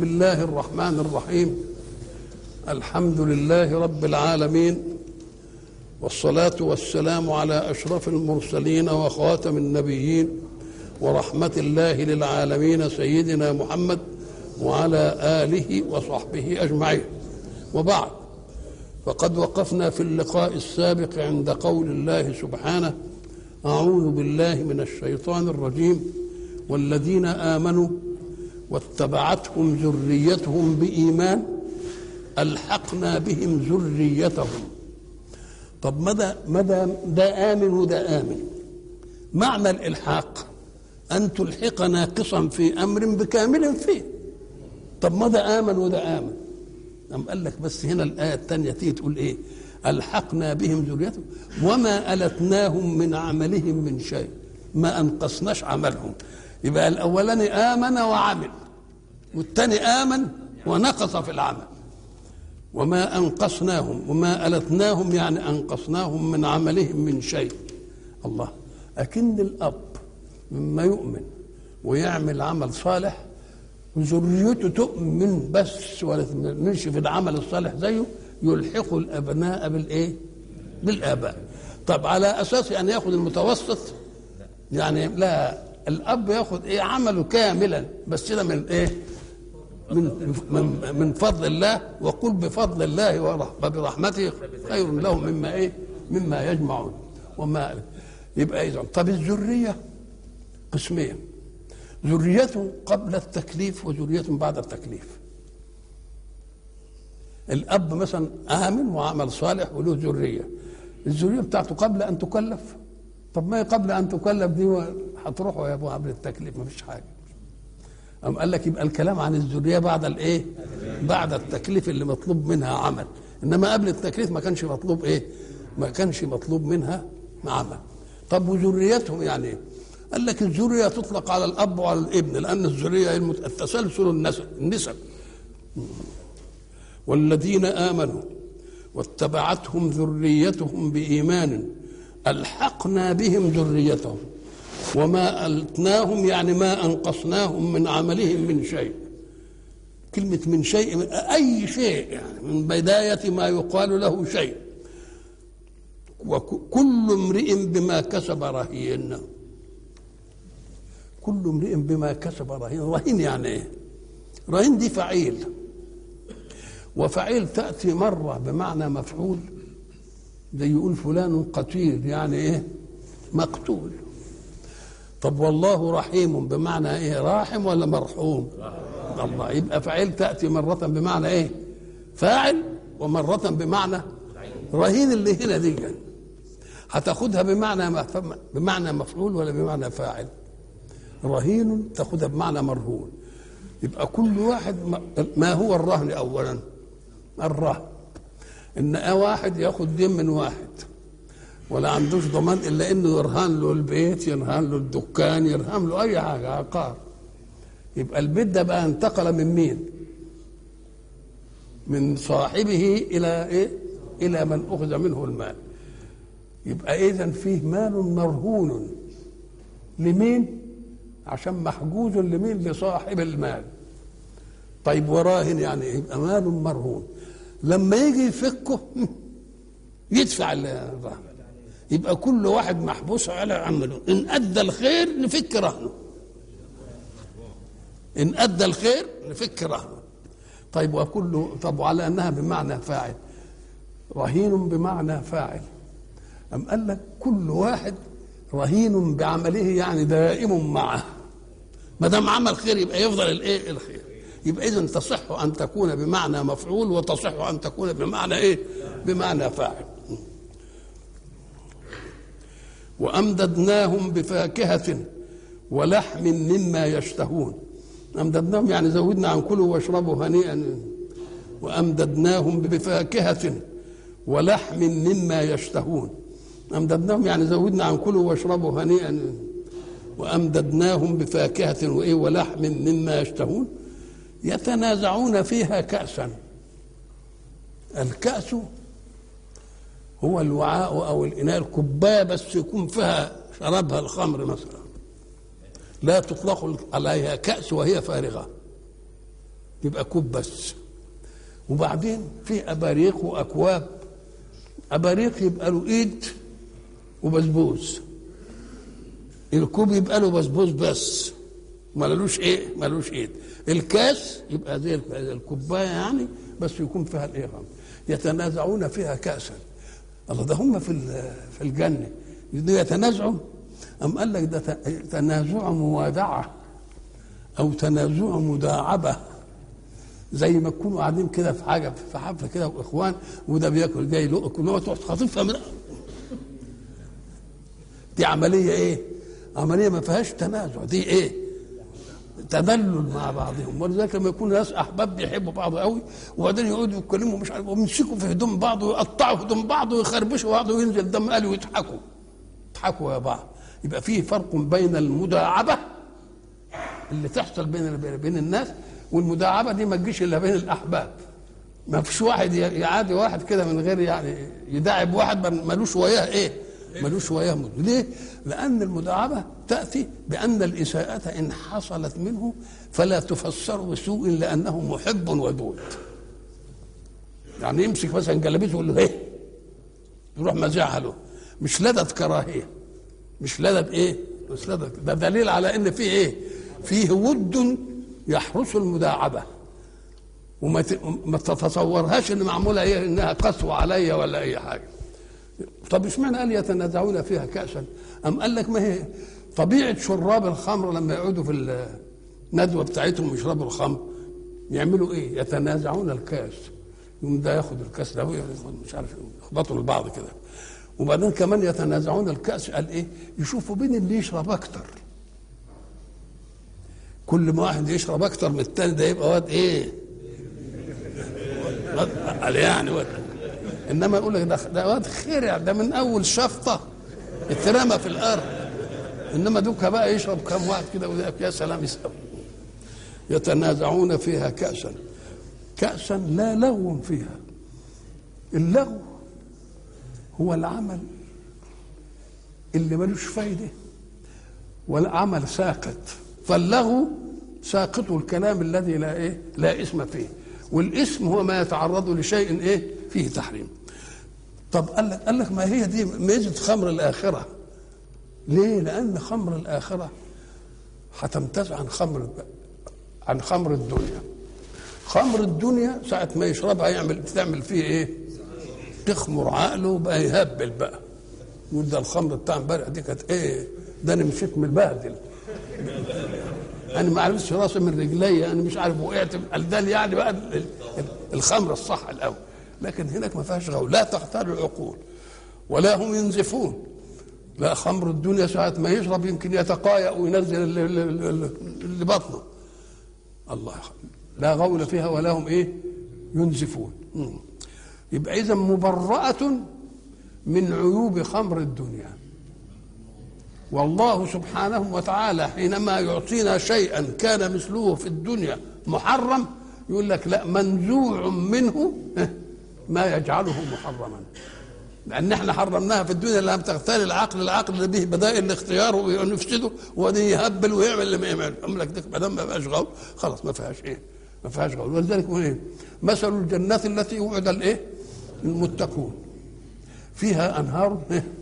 بسم الله الرحمن الرحيم الحمد لله رب العالمين والصلاة والسلام على أشرف المرسلين وخاتم النبيين ورحمة الله للعالمين سيدنا محمد وعلى آله وصحبه أجمعين وبعد فقد وقفنا في اللقاء السابق عند قول الله سبحانه أعوذ بالله من الشيطان الرجيم والذين آمنوا واتبعتهم ذريتهم بإيمان ألحقنا بهم ذريتهم طب مدى مدى ده آمن وده آمن معنى الإلحاق أن تلحق ناقصا في أمر بكامل فيه طب مدى آمن وده آمن أم قال لك بس هنا الآية الثانية تيجي تقول إيه ألحقنا بهم ذريتهم وما ألتناهم من عملهم من شيء ما أنقصناش عملهم يبقى الأولاني آمن وعمل والثاني آمن ونقص في العمل وما أنقصناهم وما ألتناهم يعني أنقصناهم من عملهم من شيء الله أكن الأب مما يؤمن ويعمل عمل صالح وذريته تؤمن بس ولا تؤمنش في العمل الصالح زيه يلحق الأبناء بالإيه؟ بالآباء طب على أساس أن يأخذ المتوسط يعني لا الأب يأخذ إيه عمله كاملا بس ده من إيه؟ من من من فضل الله وقل بفضل الله وبرحمته خير لهم مما ايه؟ مما يجمعون وما يبقى اذا طب الذريه قسمين ذرية قبل التكليف وذرية بعد التكليف الأب مثلا آمن وعمل صالح وله ذرية الذرية بتاعته قبل أن تكلف طب ما هي قبل أن تكلف دي هتروحوا يا أبو قبل التكليف ما فيش حاجة أم قال لك يبقى الكلام عن الذريه بعد الايه؟ بعد التكليف اللي مطلوب منها عمل انما قبل التكليف ما كانش مطلوب ايه؟ ما كانش مطلوب منها عمل طب وذريتهم يعني ايه؟ قال لك الذريه تطلق على الاب وعلى الابن لان الذريه التسلسل النسب النسب والذين امنوا واتبعتهم ذريتهم بايمان الحقنا بهم ذريتهم وما ألتناهم يعني ما أنقصناهم من عملهم من شيء كلمة من شيء من أي شيء يعني من بداية ما يقال له شيء وكل امرئ بما كسب رهين كل امرئ بما كسب رهين رهين يعني ايه رهين دي فعيل وفعيل تأتي مرة بمعنى مفعول زي يقول فلان قتيل يعني ايه مقتول طب والله رحيم بمعنى ايه راحم ولا مرحوم الله يبقى فعيل تأتي مرة بمعنى ايه فاعل ومرة بمعنى رهين اللي هنا دي هتاخدها بمعنى بمعنى مفعول ولا بمعنى فاعل رهين تاخدها بمعنى مرهون يبقى كل واحد ما هو الرهن اولا الرهن ان واحد ياخد دين من واحد ولا عندوش ضمان الا انه يرهن له البيت يرهن له الدكان يرهن له اي حاجه عقار يبقى البيت ده بقى انتقل من مين من صاحبه الى ايه الى من اخذ منه المال يبقى اذا فيه مال مرهون لمين عشان محجوز لمين لصاحب المال طيب وراهن يعني يبقى مال مرهون لما يجي يفكه يدفع الرهن يبقى كل واحد محبوس على عمله ان ادى الخير نفك رهنه ان ادى الخير نفك رهنه طيب وكل طب وعلى انها بمعنى فاعل رهين بمعنى فاعل أم قال لك كل واحد رهين بعمله يعني دائم معه ما دام عمل خير يبقى يفضل الايه الخير يبقى اذا تصح ان تكون بمعنى مفعول وتصح ان تكون بمعنى ايه بمعنى فاعل وأمددناهم بفاكهة ولحم مما يشتهون أمددناهم يعني زودنا عن كلوا واشربوا هنيئا وأمددناهم بفاكهة ولحم مما يشتهون أمددناهم يعني زودنا عن كلوا واشربوا هنيئا وأمددناهم بفاكهة وإيه ولحم مما يشتهون يتنازعون فيها كأسا الكأس هو الوعاء او الاناء الكوبايه بس يكون فيها شربها الخمر مثلا لا تطلق عليها كأس وهي فارغة يبقى كوب بس وبعدين في اباريق واكواب اباريق يبقى له ايد وبسبوس الكوب يبقى له بسبوس بس ملوش ايه ملوش ايد الكاس يبقى زي الكوبايه يعني بس يكون فيها الايه يتنازعون فيها كاسا الله ده هم في في الجنه يتنازعوا أم قال لك ده تنازع موادعة أو تنازع مداعبة زي ما تكونوا قاعدين كده في حاجة في حفلة كده وإخوان وده بياكل جاي له كل تروح خاطفها من دي عملية إيه؟ عملية ما فيهاش تنازع دي إيه؟ تدلل مع بعضهم ولذلك لما يكون ناس احباب بيحبوا بعض قوي وبعدين يقعدوا يتكلموا مش عارف ويمسكوا في هدوم بعض ويقطعوا هدوم بعض ويخربشوا بعض وينزل دم قال ويضحكوا يضحكوا يا بعض يبقى فيه فرق بين المداعبه اللي تحصل بين بين الناس والمداعبه دي ما تجيش الا بين الاحباب ما فيش واحد يعادي واحد كده من غير يعني يداعب واحد ملوش وياه ايه ملوش وياه مد. ليه؟ لأن المداعبة تأتي بأن الإساءة إن حصلت منه فلا تفسر بسوء لأنه محب ودود يعني يمسك مثلا جلابيته يقول له ايه يروح مزعها له مش لدد كراهيه مش لدد ايه مش لدد ده دليل على ان في ايه فيه ود يحرس المداعبه وما ما تتصورهاش ان معموله ايه انها قسوه عليا ولا اي حاجه طب اشمعنى قال يتنازعون فيها كأسا أم قال لك ما هي طبيعة شراب الخمر لما يقعدوا في الندوة بتاعتهم يشربوا الخمر يعملوا ايه يتنازعون الكاس يقوم ده ياخد الكاس ده مش عارف يخبطوا لبعض كده وبعدين كمان يتنازعون الكأس قال ايه يشوفوا بين اللي يشرب اكتر كل ما واحد يشرب اكتر من التاني ده يبقى واد ايه قال يعني واد انما يقول لك ده, ده واد خير ده من اول شفطه اترمى في الارض انما دوكا بقى يشرب كم واحد كده يا سلام يسأل يتنازعون فيها كأسا كأسا لا لغو فيها اللغو هو العمل اللي ملوش فايدة والعمل ساقط فاللغو ساقط الكلام الذي لا ايه لا اسم فيه والاسم هو ما يتعرض لشيء ايه فيه تحريم طب قال لك قال لك ما هي دي ميزه خمر الاخره ليه لان خمر الاخره هتمتاز عن خمر عن خمر الدنيا خمر الدنيا ساعة ما يشربها يعمل تعمل فيه ايه؟ تخمر عقله بقى يهبل بقى يقول ده الخمر بتاع امبارح دي كانت ايه؟ ده انا مشيت متبهدل انا ما عرفتش راسي من رجلي انا مش عارف وقعت قال ده يعني بقى الخمر الصح الاول لكن هناك ما فيهاش غول لا تختار العقول ولا هم ينزفون لا خمر الدنيا ساعة ما يشرب يمكن يتقايأ وينزل اللي بطنه الله لا غول فيها ولا هم ايه ينزفون يبقى اذا مبرأة من عيوب خمر الدنيا والله سبحانه وتعالى حينما يعطينا شيئا كان مثله في الدنيا محرم يقول لك لا منزوع منه ما يجعله محرما لان احنا حرمناها في الدنيا لم تغتال العقل العقل اللي به بدائل الاختيار ويفسده وبعدين يهبل ويعمل اللي ما يعمل يقول لك ما دام ما بقاش غول خلاص ما فيهاش ايه ما فيهاش غول ولذلك ايه مثل الجنات التي وعد الايه المتقون فيها انهار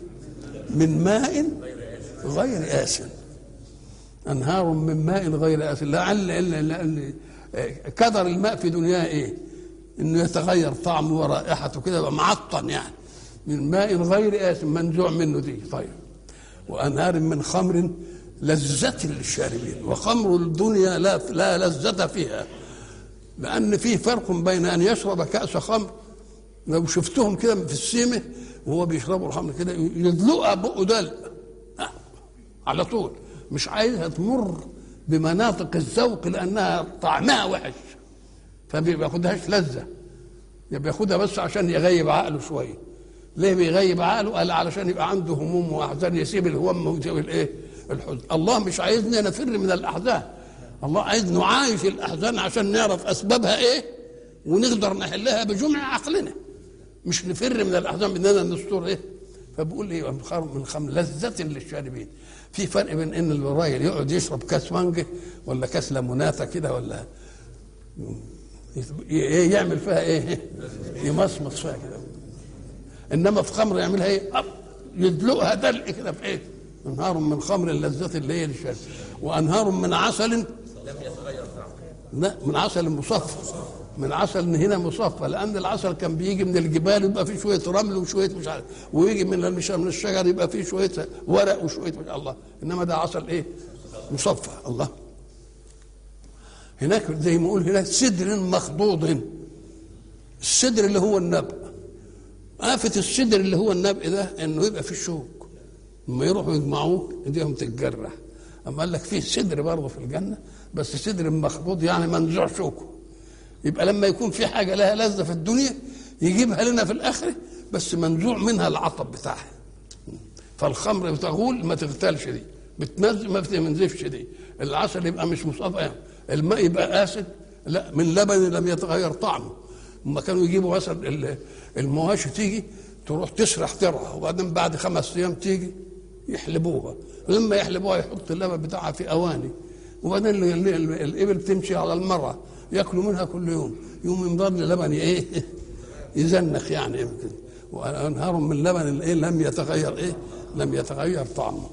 من ماء غير آسن أنهار من ماء غير آسن لعل كدر الماء في دنياه إيه؟ إنه يتغير طعمه ورائحته كده يبقى معطن يعني من ماء غير آسن منزوع منه دي طيب وأنهار من خمر لذة للشاربين وخمر الدنيا لا لا لذة فيها لأن فيه فرق بين أن يشرب كأس خمر لو شفتهم كده في السيمة وهو بيشربوا الخمر كده يدلقها بقه دلق على طول مش عايزها تمر بمناطق الذوق لانها طعمها وحش فبياخدهاش لذه بياخدها بس عشان يغيب عقله شويه ليه بيغيب عقله قال علشان يبقى عنده هموم واحزان يسيب الهموم ويسيب الايه الحزن الله مش عايزنا نفر من الاحزان الله عايز نعايش الاحزان عشان نعرف اسبابها ايه ونقدر نحلها بجمع عقلنا مش نفر من الاحزان باننا نستر ايه فبقول ايه من خمر لذة للشاربين في فرق بين ان الراجل يقعد يشرب كاس مانجا ولا كاس ليموناته كده ولا ي- يعمل فيها ايه يمصمص فيها كده انما في خمر يعملها ايه أب يدلقها دلق كده في ايه انهار من خمر اللذات اللي هي للشرب وانهار من عسل لا من عسل مصفى من عسل هنا مصفى لان العسل كان بيجي من الجبال يبقى فيه شويه رمل وشويه مش عارف ويجي من المش- من الشجر يبقى فيه شويه ورق وشويه مش الله انما ده عسل ايه مصفى الله هناك زي ما يقول هناك سدر مخضوض السدر اللي هو النبأ آفة السدر اللي هو النبأ ده انه يبقى فيه شوك لما يروحوا يجمعوه ايديهم تتجرح اما قال لك فيه سدر برضه في الجنه بس سدر مخضوض يعني منزوع شوكه يبقى لما يكون في حاجه لها لذه في الدنيا يجيبها لنا في الاخره بس منزوع منها العطب بتاعها فالخمر بتغول ما تغتالش دي بتنزل ما بتنزفش دي العسل يبقى مش مصفى الماء يبقى اسد لا من لبن لم يتغير طعمه لما كانوا يجيبوا مثلا ال- المواشي تيجي تروح تسرح ترعى وبعدين بعد خمس ايام تيجي يحلبوها لما يحلبوها يحط اللبن بتاعها في اواني وبعدين ال- ال- ال- الابل تمشي على المرة ياكلوا منها كل يوم يوم يمضاد اللبن ايه يزنخ يعني يمكن وانهار من لبن ايه لم يتغير ايه لم يتغير طعمه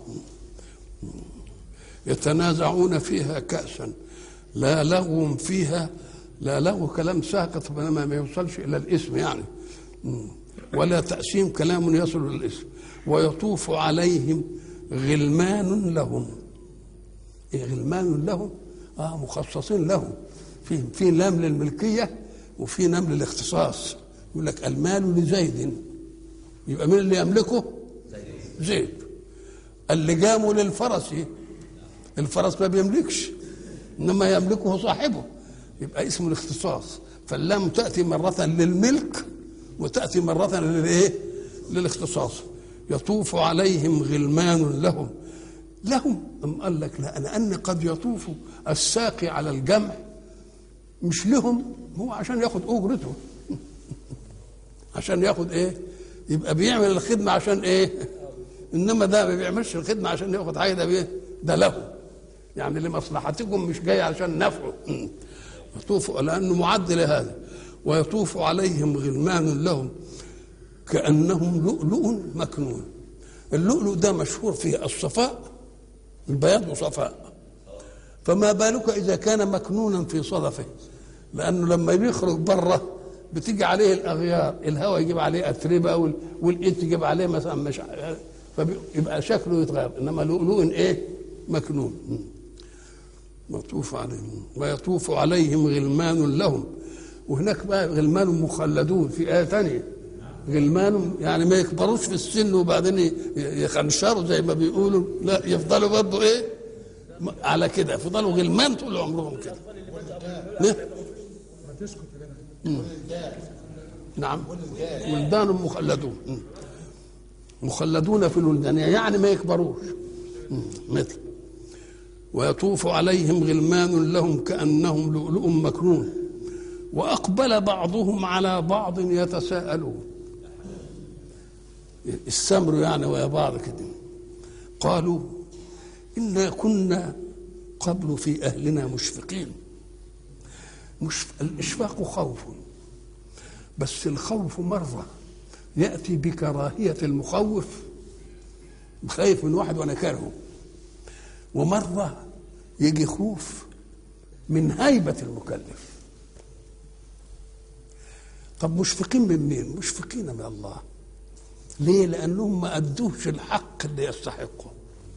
يتنازعون فيها كأسا لا لغو فيها لا لغو كلام ساقط بينما ما يوصلش إلى الاسم يعني مم. ولا تأسيم كلام يصل للاسم ويطوف عليهم غلمان لهم إيه غلمان لهم اه مخصصين لهم في في لام للملكيه وفي لام للاختصاص يقول لك المال لزيد يبقى مين اللي يملكه؟ زيد اللجام للفرس الفرس ما بيملكش انما يملكه صاحبه يبقى اسمه الاختصاص فاللام تاتي مره للملك وتاتي مره للايه؟ للاختصاص يطوف عليهم غلمان لهم لهم أم قال لك لا لأن قد يطوف الساقي على الجمع مش لهم هو عشان ياخد أجرته عشان ياخد إيه يبقى بيعمل الخدمة عشان إيه إنما ده ما بيعملش الخدمة عشان ياخد حاجة ده بيه ده له يعني لمصلحتكم مش جاي عشان نفعه يطوف لأنه معد لهذا ويطوف عليهم غلمان لهم كأنهم لؤلؤ مكنون اللؤلؤ ده مشهور فيه الصفاء البياض صفاء فما بالك اذا كان مكنونا في صدفه لانه لما بيخرج بره بتيجي عليه الاغيار الهواء يجيب عليه اتربه وال- والايد تجيب عليه مثلا مش ع- فيبقى شكله يتغير انما لؤلؤ ايه مكنون مطوف عليهم ويطوف عليهم غلمان لهم وهناك بقى غلمان مخلدون في ايه ثانيه غلمان يعني ما يكبروش في السن وبعدين ي- يخنشروا زي ما بيقولوا لا يفضلوا برضه ايه م- على كده يفضلوا غلمان طول عمرهم كده نه؟ مم. نعم ولدان مخلدون مم. مخلدون في الولدان يعني ما يكبروش مم. مثل ويطوف عليهم غلمان لهم كأنهم لؤلؤ مكنون وأقبل بعضهم على بعض يتساءلون السمر يعني ويا بعض كده قالوا إنا كنا قبل في أهلنا مشفقين مش الإشفاق خوف بس الخوف مرة يأتي بكراهية المخوف خايف من واحد وأنا كارهه ومرة يجي خوف من هيبة المكلف طب مشفقين من مين؟ مشفقين من الله ليه؟ لأنهم ما أدوش الحق اللي يستحقه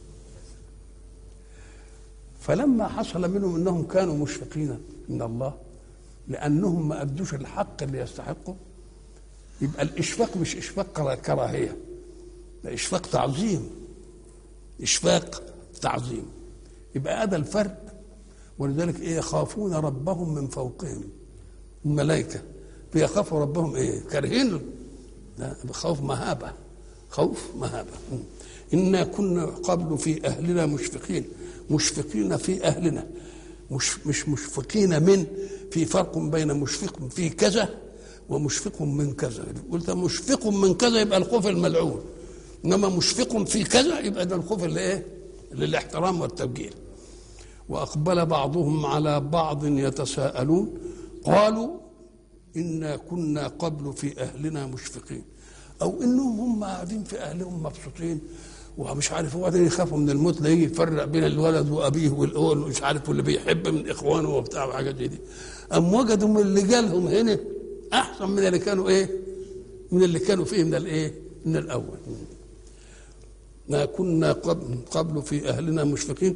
فلما حصل منهم أنهم كانوا مشفقين من الله لأنهم ما أدوش الحق اللي يستحقه يبقى الإشفاق مش إشفاق كراهية ده إشفاق تعظيم إشفاق تعظيم يبقى هذا الفرق ولذلك إيه يخافون ربهم من فوقهم الملائكة بيخافوا ربهم إيه كارهين لا خوف مهابة خوف مهابة إنا كنا قبل في أهلنا مشفقين مشفقين في أهلنا مش مش مشفقين من في فرق بين مشفق في كذا ومشفق من كذا قلت مشفق من كذا يبقى الخوف الملعون انما مشفق في كذا يبقى ده الخوف اللي ايه للاحترام والتبجيل واقبل بعضهم على بعض يتساءلون قالوا إنا كنا قبل في أهلنا مشفقين أو إنهم هم قاعدين في أهلهم مبسوطين ومش عارف وبعدين يخافوا من الموت لا يجي يفرق بين الولد وابيه والاول مش عارف واللي بيحب من اخوانه وبتاع وحاجات زي دي ام وجدوا من اللي جالهم هنا احسن من اللي كانوا ايه من اللي كانوا فيه من الايه من الاول ما كنا قبل, قبل في اهلنا مشفقين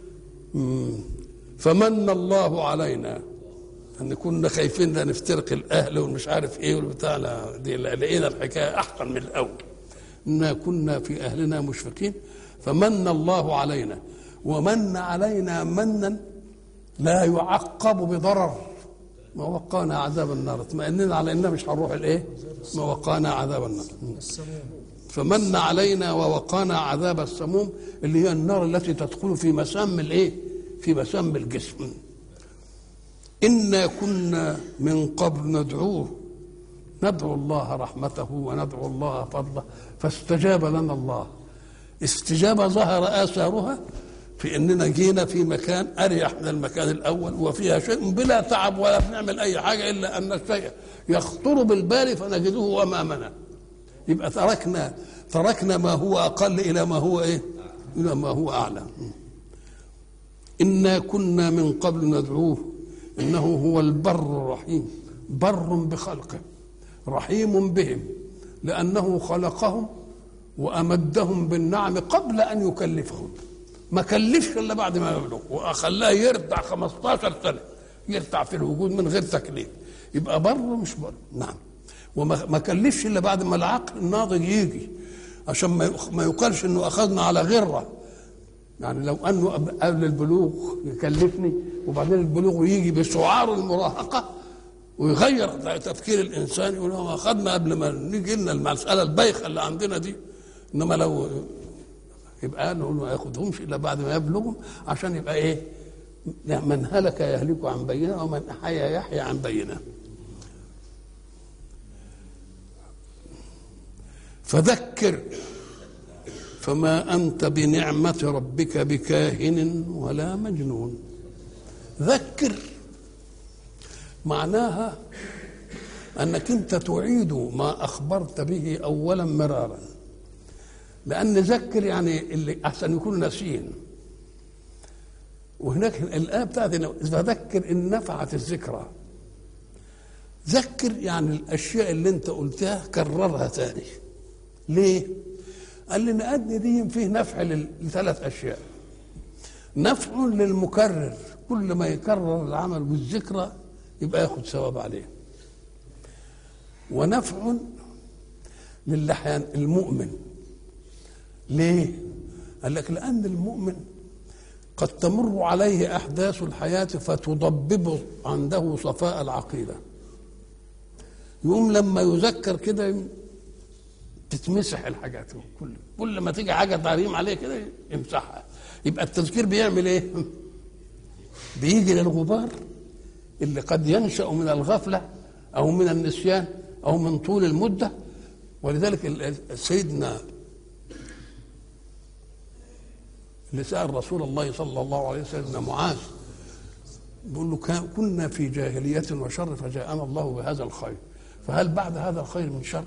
فمن الله علينا ان كنا خايفين لا نفترق الاهل ومش عارف ايه والبتاع لا دي لقينا الحكايه احسن من الاول انا كنا في اهلنا مشفقين فمن الله علينا ومن علينا منا لا يعقب بضرر ما وقانا عذاب النار اطمئننا على اننا مش هنروح الايه ما وقانا عذاب النار فمن علينا ووقانا عذاب السموم اللي هي النار التي تدخل في مسام الايه في مسام الجسم انا كنا من قبل ندعوه ندعو الله رحمته وندعو الله فضله فاستجاب لنا الله استجابة ظهر آثارها في أننا جينا في مكان أريح من المكان الأول وفيها شيء بلا تعب ولا بنعمل أي حاجة إلا أن الشيء يخطر بالبال فنجده أمامنا يبقى تركنا تركنا ما هو أقل إلى ما هو إيه إلى ما هو أعلى إنا كنا من قبل ندعوه إنه هو البر الرحيم بر بخلقه رحيم بهم لأنه خلقهم وأمدهم بالنعم قبل أن يكلفهم ما كلفش إلا بعد ما يبلغ وخلاه يرتع 15 سنة يرتع في الوجود من غير تكليف يبقى بر مش بر نعم وما كلفش إلا بعد ما العقل الناضج يجي عشان ما يقالش انه اخذنا على غره يعني لو انه قبل البلوغ يكلفني وبعدين البلوغ يجي بسعار المراهقه ويغير تفكير الانسان يقول ما اخذنا قبل ما نيجي لنا المساله البايخه اللي عندنا دي انما لو يبقى نقول ما ياخذهمش الا بعد ما يبلغوا عشان يبقى ايه من هلك يهلك عن بينه ومن حيا يحيى عن بينه فذكر فما انت بنعمه ربك بكاهن ولا مجنون ذكر معناها انك انت تعيد ما اخبرت به اولا مرارا لان ذكر يعني اللي احسن يكون ناسين وهناك الايه بتاعت فذكر ان نفعت الذكرى ذكر يعني الاشياء اللي انت قلتها كررها تاني ليه قال لي نأدي دي فيه نفع لثلاث اشياء نفع للمكرر كل ما يكرر العمل بالذكرى يبقى ياخد ثواب عليه ونفع للحيان المؤمن ليه قال لك لأن المؤمن قد تمر عليه أحداث الحياة فتضبب عنده صفاء العقيدة يقوم لما يذكر كده تتمسح الحاجات كل كل ما تيجي حاجه تعليم عليه كده يمسحها يبقى التذكير بيعمل ايه؟ بيجي للغبار اللي قد ينشا من الغفله او من النسيان او من طول المده ولذلك سيدنا اللي سال رسول الله صلى الله عليه وسلم معاذ بيقول له كنا في جاهليه وشر فجاءنا الله بهذا الخير فهل بعد هذا الخير من شر؟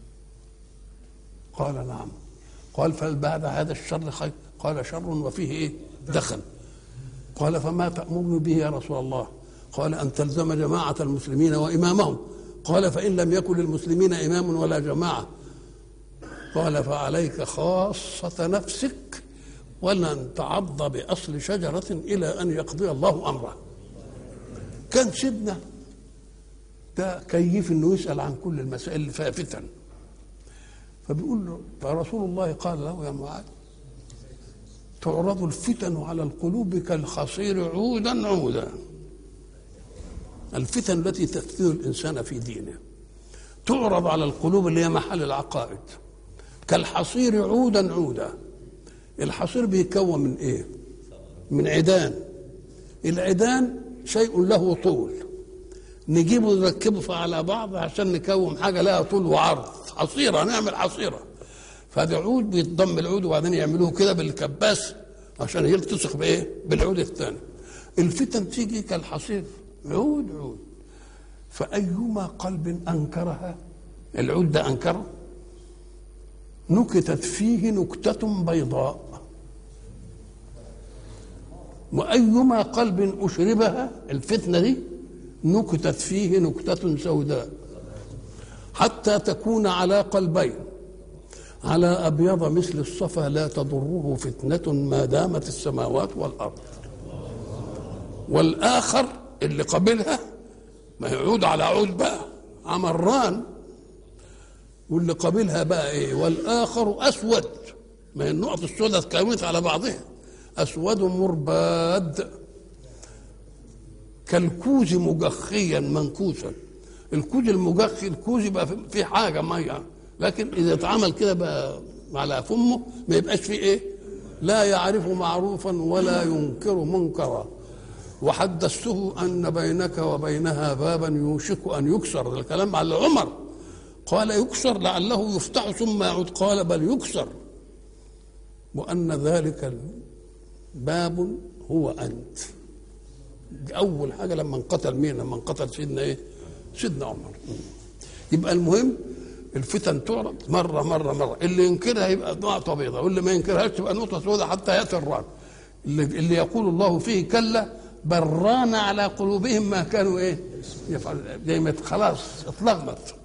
قال نعم قال فهل بعد هذا الشر خير؟ قال شر وفيه ايه؟ دخل قال فما تأمرني به يا رسول الله؟ قال أن تلزم جماعة المسلمين وإمامهم قال فإن لم يكن للمسلمين إمام ولا جماعة قال فعليك خاصة نفسك ولن تعض بأصل شجرة إلى أن يقضي الله أمره كان سيدنا ده كيف انه يسال عن كل المسائل اللي فيها فتن فبيقول له فرسول الله قال له يا معاذ تعرض الفتن على القلوب كالخصير عودا عودا الفتن التي تفتن الانسان في دينه تعرض على القلوب اللي هي محل العقائد كالحصير عودا عودا الحصير بيتكون من ايه من عيدان العيدان شيء له طول نجيبه نركبه على بعض عشان نكون حاجه لها طول وعرض حصيره نعمل حصيره فده عود بيتضم العود وبعدين يعملوه كده بالكباس عشان يلتصق بايه بالعود الثاني الفتن تيجي كالحصير عود عود فأيما قلب أنكرها العود ده أنكره نكتت فيه نكتة بيضاء وأيما قلب أشربها الفتنة دي نكتت فيه نكتة سوداء حتى تكون على قلبين على أبيض مثل الصفا لا تضره فتنة ما دامت السماوات والأرض والآخر اللي قبلها ما يعود على عود بقى عمران واللي قابلها بقى ايه والاخر اسود ما هي النقط السوداء اتكونت على بعضها اسود مرباد كالكوز مجخيا منكوسا الكوز المجخي الكوز يبقى فيه حاجه ميه لكن اذا اتعمل كده بقى على فمه ما يبقاش فيه ايه لا يعرف معروفا ولا ينكر منكرا وحدثته ان بينك وبينها بابا يوشك ان يكسر ده الكلام على عمر قال يكسر لعله يفتح ثم يعود قال بل يكسر وأن ذلك باب هو أنت دي أول حاجة لما انقتل مين لما انقتل سيدنا إيه سيدنا عمر يبقى المهم الفتن تعرض مرة مرة مرة اللي ينكرها يبقى نقطة بيضاء واللي ما ينكرهاش تبقى نقطة سوداء حتى يأتي الرعد اللي, اللي يقول الله فيه كلا بران على قلوبهم ما كانوا ايه يفعل زي ما خلاص اتلغمت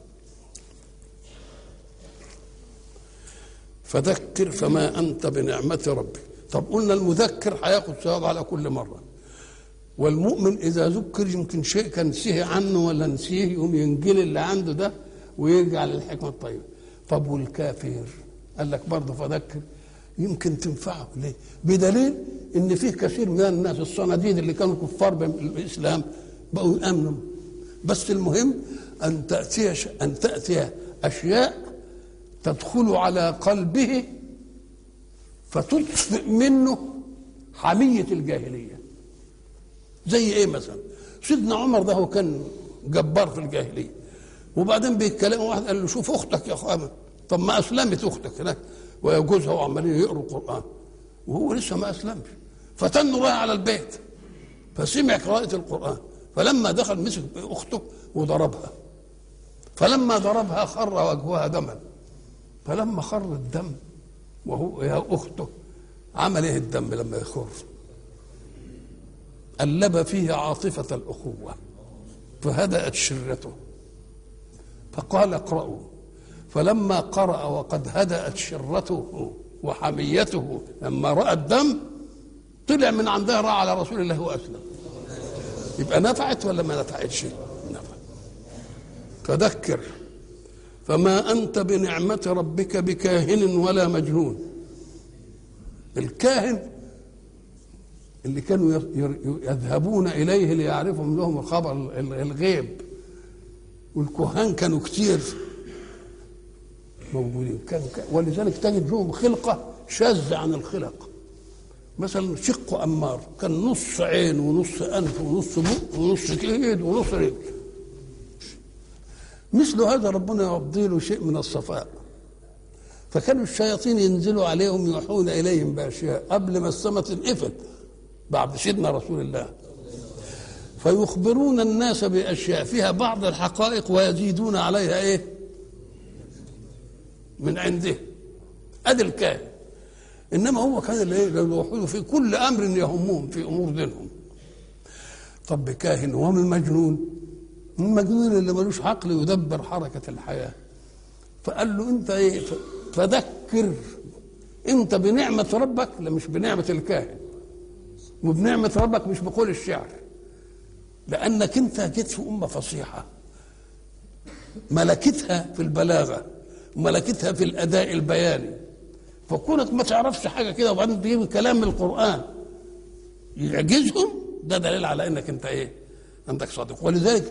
فذكر فما انت بنعمه ربك طب قلنا المذكر هياخد ثواب على كل مره والمؤمن اذا ذكر يمكن شيء كان نسيه عنه ولا نسيه يقوم ينجل اللي عنده ده ويرجع للحكمه الطيبه طب والكافر قال لك برضه فذكر يمكن تنفعه ليه بدليل ان فيه كثير من الناس الصناديد اللي كانوا كفار بالاسلام بقوا يامنوا بس المهم ان تاتي ان تاتي اشياء تدخل على قلبه فتطفئ منه حمية الجاهلية زي ايه مثلا سيدنا عمر ده هو كان جبار في الجاهلية وبعدين بيتكلم واحد قال له شوف اختك يا اخوان طب ما اسلمت اختك هناك وجوزها وعمالين يقروا القران وهو لسه ما اسلمش فتنوا رايح على البيت فسمع قراءة القرآن فلما دخل مسك أخته وضربها فلما ضربها خر وجهها دما فلما خر الدم وهو يا اخته عمل ايه الدم لما يخر قلب فيه عاطفة الأخوة فهدأت شرته فقال اقرأوا فلما قرأ وقد هدأت شرته وحميته لما رأى الدم طلع من عندها راى على رسول الله وأسلم يبقى نفعت ولا ما نفعتش نفعت فذكر فما أنت بنعمة ربك بكاهن ولا مجنون الكاهن اللي كانوا يذهبون إليه ليعرفوا لهم الخبر الغيب والكهان كانوا كتير موجودين كان ولذلك تجد لهم خلقة شاذة عن الخلق مثلا شق أمار كان نص عين ونص أنف ونص بق ونص ايد ونص رجل مثل هذا ربنا يرضي له شيء من الصفاء فكانوا الشياطين ينزلوا عليهم يوحون اليهم باشياء قبل ما السماء تنقفل بعد سيدنا رسول الله فيخبرون الناس باشياء فيها بعض الحقائق ويزيدون عليها ايه من عنده ادي الكاهن انما هو كان اللي يوحون في كل امر يهمهم في امور دينهم طب كاهن ومن مجنون المجنون اللي ملوش عقل يدبر حركة الحياة فقال له انت ايه فذكر انت بنعمة ربك لا مش بنعمة الكاهن وبنعمة ربك مش بقول الشعر لأنك أنت جيت في أمة فصيحة ملكتها في البلاغة وملكتها في الأداء البياني فكونك ما تعرفش حاجة كده وبعدين تجيب كلام من القرآن يعجزهم ده دليل على انك انت ايه عندك صادق ولذلك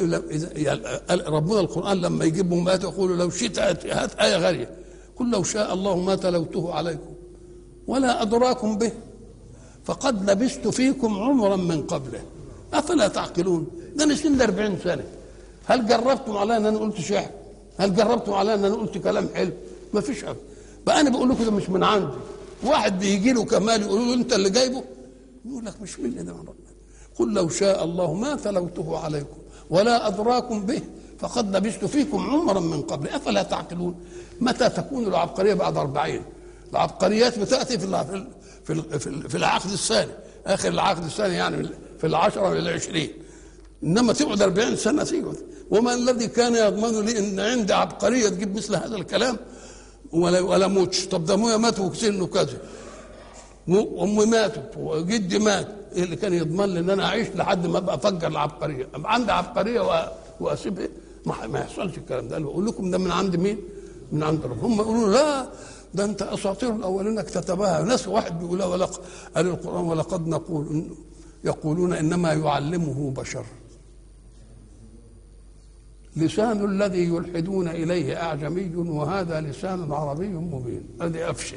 ربنا القرآن لما يجيبهم آيات يقول لو شئت هات آية غالية قل لو شاء الله ما تلوته عليكم ولا أدراكم به فقد لبست فيكم عمرا من قبله أفلا تعقلون ده أنا سن 40 سنة هل جربتم على أن أنا قلت شعر هل جربتم على أن أنا قلت كلام حلو ما فيش حاجة بقى أنا بقول لكم ده مش من عندي واحد بيجي له كمال يقول له أنت اللي جايبه يقول لك مش مني ده من ربنا قل لو شاء الله ما تلوته عليكم ولا أدراكم به فقد لبثت فيكم عمرا من قبل أفلا تعقلون متى تكون العبقرية بعد أربعين العبقريات بتأتي في الع- في ال- في ال- في العقد الثاني آخر العقد الثاني يعني في العشرة إلى العشرين إنما تقعد أربعين سنة تقعد وما الذي كان يضمن لي إن عندي عبقرية تجيب مثل هذا الكلام ولا ولا موتش طب ده ابويا مات وكسر كذا وامي ماتت وجدي مات ايه اللي كان يضمن لي ان انا اعيش لحد ما ابقى افجر العبقريه ابقى عندي عبقريه وأ- واسيب إيه؟ ما, ما يحصلش الكلام ده انا بقول لكم ده من عند مين؟ من عند ربنا هم يقولوا لا ده انت اساطير الاولين اكتتبها ناس واحد بيقولها ولق قال القران ولقد نقول إن- يقولون انما يعلمه بشر لسان الذي يلحدون اليه اعجمي وهذا لسان عربي مبين هذه افشه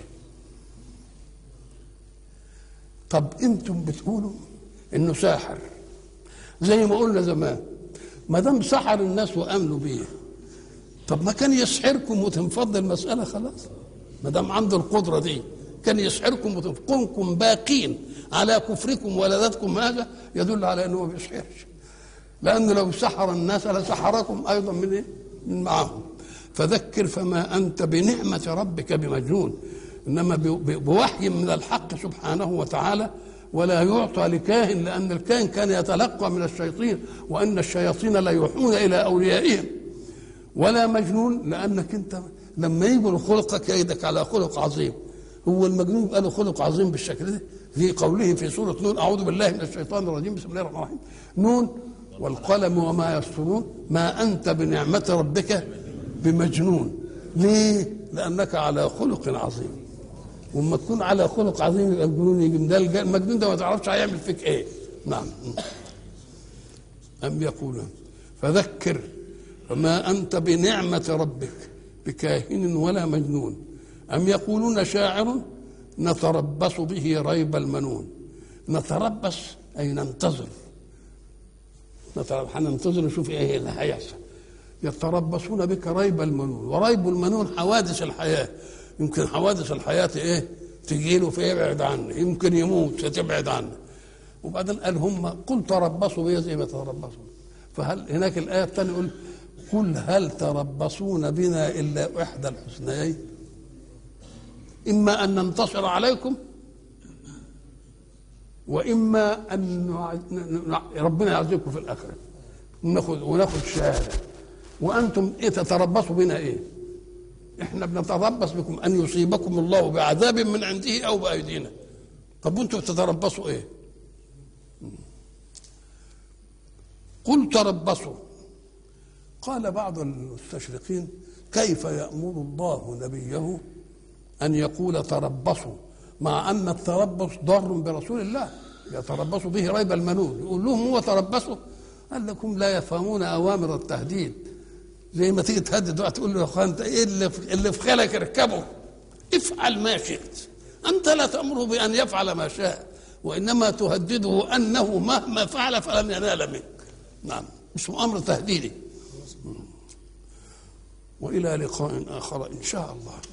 طب انتم بتقولوا انه ساحر زي ما قلنا زمان ما دام سحر الناس وامنوا بيه طب ما كان يسحركم وتنفض المساله خلاص ما دام عنده القدره دي كان يسحركم وتكونكم باقين على كفركم ولذتكم هذا يدل على انه ما بيسحرش لانه لو سحر الناس لسحركم ايضا من ايه؟ من معهم فذكر فما انت بنعمه ربك بمجنون انما ب- ب- بوحي من الحق سبحانه وتعالى ولا يعطى لكاهن لان الكاهن كان يتلقى من الشياطين وان الشياطين لا يوحون الى اوليائهم ولا مجنون لانك انت لما يجي خلقك يدك على خلق عظيم هو المجنون يبقى له خلق عظيم بالشكل ده في قوله في سوره نون اعوذ بالله من الشيطان الرجيم بسم الله الرحمن الرحيم نون والقلم وما يسطرون ما انت بنعمه ربك بمجنون ليه؟ لانك على خلق عظيم وما تكون على خلق عظيم يبقى الجنون يجي ده الج- المجنون ده ما تعرفش هيعمل فيك ايه نعم أم يقولون فذكر فما أنت بنعمة ربك بكاهن ولا مجنون أم يقولون شاعر نتربص به ريب المنون نتربص أي ننتظر نتربص هننتظر نشوف ايه اللي هيحصل يتربصون بك ريب المنون وريب المنون حوادث الحياة يمكن حوادث الحياة ايه تجيله فيبعد عنه يمكن يموت فتبعد عنه وبعدين قال هم قل تربصوا بي زي ما تربصوا فهل هناك الآية الثانية يقول قل هل تربصون بنا إلا إحدى الحسنيين إما أن ننتصر عليكم وإما أن نع- ن- ن- ربنا يعزكم في الآخرة وناخد وناخد شهادة وأنتم إيه تتربصوا بنا إيه؟ إحنا بنتربص بكم أن يصيبكم الله بعذاب من عنده أو بأيدينا طب وأنتم بتتربصوا إيه؟ قل تربصوا قال بعض المستشرقين كيف يأمر الله نبيه أن يقول تربصوا مع أن التربص ضار برسول الله يتربصوا به ريب المنون يقول لهم هو تربصوا قال لكم لا يفهمون أوامر التهديد زي ما تيجي تهدد واحد تقول له يا اخوان انت ايه اللي في, اللي في خيلك اركبه افعل ما شئت انت لا تامره بان يفعل ما شاء وانما تهدده انه مهما فعل فلن ينال منك نعم اسمه امر تهديدي والى لقاء اخر ان شاء الله